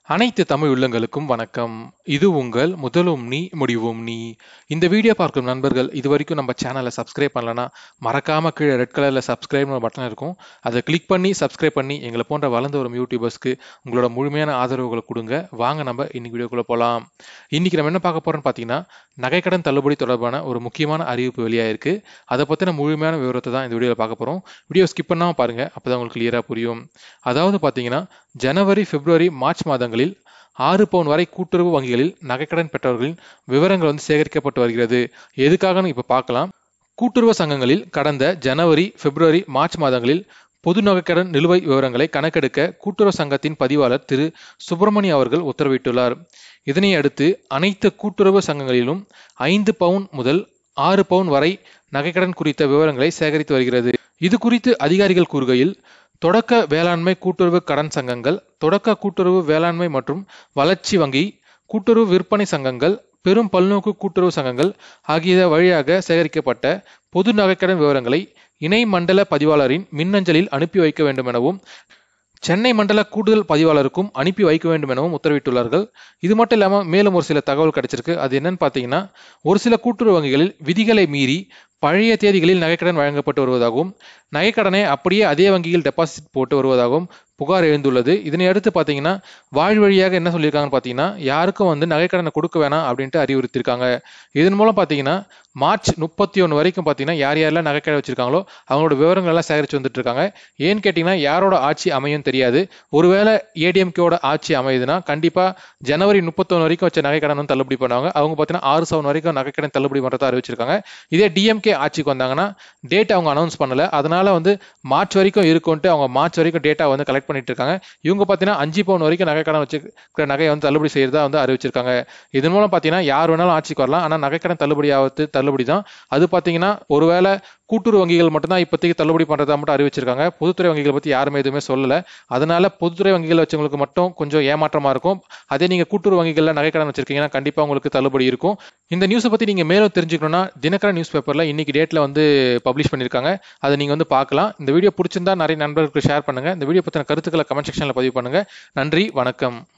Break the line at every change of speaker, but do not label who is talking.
அனைத்து தமிழ் உள்ளங்களுக்கும் வணக்கம் இது உங்கள் முதலும் நீ முடிவும் நீ இந்த வீடியோ பார்க்கும் நண்பர்கள் இது வரைக்கும் நம்ம சேனலை சப்ஸ்கிரைப் பண்ணலனா மறக்காம கீழே ரெட் கலர்ல சப்ஸ்கிரைப் பட்டன் இருக்கும் அதை கிளிக் பண்ணி சப்ஸ்கிரைப் பண்ணி எங்களை போன்ற வளர்ந்து வரும் யூடியூபர்ஸ்க்கு உங்களோட முழுமையான ஆதரவுகளை கொடுங்க வாங்க நம்ம இன்னைக்கு வீடியோக்குள்ள போகலாம் இன்னைக்கு நம்ம என்ன பார்க்க போறோம்னு பார்த்தீங்கன்னா நகைக்கடன் தள்ளுபடி தொடர்பான ஒரு முக்கியமான அறிவிப்பு வெளியாயிருக்கு அதை பற்றின முழுமையான விவரத்தை தான் இந்த வீடியோவில் பார்க்க போகிறோம் வீடியோ ஸ்கிப் பண்ணாமல் பாருங்க அப்பதான் உங்களுக்கு கிளியராக புரியும் அதாவது பார்த்தீங்கன்னா ஜனவரி பிப்ரவரி மார்ச் மாதங்களில் ஆறு பவுன் வரை கூட்டுறவு வங்கிகளில் நகைக்கடன் பெற்றவர்களின் விவரங்கள் வந்து சேகரிக்கப்பட்டு வருகிறது எதுக்காகன்னு இப்போ பார்க்கலாம் கூட்டுறவு சங்கங்களில் கடந்த ஜனவரி பிப்ரவரி மார்ச் மாதங்களில் பொது நகைக்கடன் நிலுவை விவரங்களை கணக்கெடுக்க கூட்டுறவு சங்கத்தின் பதிவாளர் திரு சுப்பிரமணிய அவர்கள் உத்தரவிட்டுள்ளார் இதனை அடுத்து அனைத்து கூட்டுறவு சங்கங்களிலும் ஐந்து பவுன் முதல் ஆறு பவுன் வரை நகைக்கடன் குறித்த விவரங்களை சேகரித்து வருகிறது இது குறித்து அதிகாரிகள் கூறுகையில் தொடக்க வேளாண்மை கூட்டுறவு கடன் சங்கங்கள் தொடக்க கூட்டுறவு வேளாண்மை மற்றும் வளர்ச்சி வங்கி கூட்டுறவு விற்பனை சங்கங்கள் பெரும் பல்நோக்கு கூட்டுறவு சங்கங்கள் ஆகிய வழியாக சேகரிக்கப்பட்ட பொது நகைக்கடன் விவரங்களை இணை மண்டல பதிவாளரின் மின்னஞ்சலில் அனுப்பி வைக்க வேண்டும் எனவும் சென்னை மண்டல கூடுதல் பதிவாளருக்கும் அனுப்பி வைக்க வேண்டும் எனவும் உத்தரவிட்டுள்ளார்கள் இது மட்டும் இல்லாமல் மேலும் ஒரு சில தகவல் கிடைச்சிருக்கு அது என்னன்னு பார்த்தீங்கன்னா ஒரு சில கூட்டுறவு வங்கிகளில் விதிகளை மீறி பழைய தேதிகளில் நகைக்கடன் வழங்கப்பட்டு வருவதாகவும் நகைக்கடனை அப்படியே அதே வங்கியில் டெபாசிட் போட்டு வருவதாகவும் புகார் எழுந்துள்ளது இதனை அடுத்து பார்த்தீங்கன்னா வாழ் வழியாக என்ன சொல்லியிருக்காங்கன்னு பார்த்தீங்கன்னா யாருக்கும் வந்து நகைக்கடனை கொடுக்க வேணாம் அப்படின்ட்டு அறிவுறுத்திருக்காங்க இதன் மூலம் பார்த்தீங்கன்னா மார்ச் முப்பத்தி ஒன்று வரைக்கும் பார்த்தீங்கன்னா யார் யாரெல்லாம் நகைக்கடை வச்சிருக்காங்களோ அவங்களோட விவரங்கள் எல்லாம் சேகரித்து வந்துட்டு இருக்காங்க ஏன்னு கேட்டிங்கன்னா யாரோட ஆட்சி அமையும் தெரியாது ஒருவேளை ஏடிஎம்கேவோட ஆட்சி அமையுதுன்னா கண்டிப்பாக ஜனவரி முப்பத்தொன்று வரைக்கும் வச்ச நகைக்கடன் வந்து தள்ளுபடி பண்ணுவாங்க அவங்க பார்த்தீங்கன்னா ஆறு சவன் வரைக்கும் நகைக்கடன் தள்ளுபடி பண்ணுறதா அறிவிச்சிருக்காங்க இதே டிஎம்கே ஆட்சிக்கு வந்தாங்கன்னா டேட் அவங்க அனௌன்ஸ் பண்ணல அதனால வந்து மார்ச் வரைக்கும் இருக்கும்ட்டு அவங்க மார்ச் வரைக்கும் டேட்டா வந்து கலெக்ட் பண்ணிட்டு இருக்காங்க இவங்க பார்த்தீங்கன்னா அஞ்சு பவுன் வரைக்கும் நகைக்கடன் வச்சுக்கிற நகையை வந்து தள்ளுபடி செய்யறதா வந்து அறிவிச்சிருக்காங்க இதன் மூலம் பார்த்தீங்கன்னா யார் வேணாலும் ஆட்சிக்கு வரலாம் ஆனால் நகைக்கடன் தள்ளுபடி ஆகுது தள்ளுபடி தான் அது பார்த்தீங்கன்னா ஒருவேளை கூட்டுறவு வங்கிகள் மட்டும்தான் இப்போதைக்கு தள்ளுபடி பண்ணுறதா மட்டும் அறிவிச்சிருக்காங்க பொதுத்துறை வங்கிகள் பற்றி யாருமே எதுவுமே சொல்லலை அதனால பொதுத்துறை வங்கிகள் வச்சவங்களுக்கு மட்டும் கொஞ்சம் ஏமாற்றமா இருக்கும் அதே நீங்கள் கூட்டுறவு வங்கிகளில் நகைக்கடன் வச்சிருக்கீங்கன்னா கண்டிப்பாக உங்களுக்கு தள்ளுபடி இருக்கும் இந்த நியூஸை பற்றி நீங்கள் மேலும் தெரிஞ்சுக்கணும்னா தினகரன் நியூஸ் பேப்பரில் இன்னைக்கு டேட்டில் வந்து பப்ளிஷ் பண்ணியிருக்காங்க அதை நீங்கள் வந்து பார்க்கலாம் இந்த வீடியோ பிடிச்சிருந்தா நிறைய நண்பர்களுக்கு ஷேர் பண்ணுங்க இந்த வீடியோ பற்றின கருத்துக்களை கமெண்ட் செக்ஷனில் பதிவு பண்ணுங்க நன்றி வணக்கம்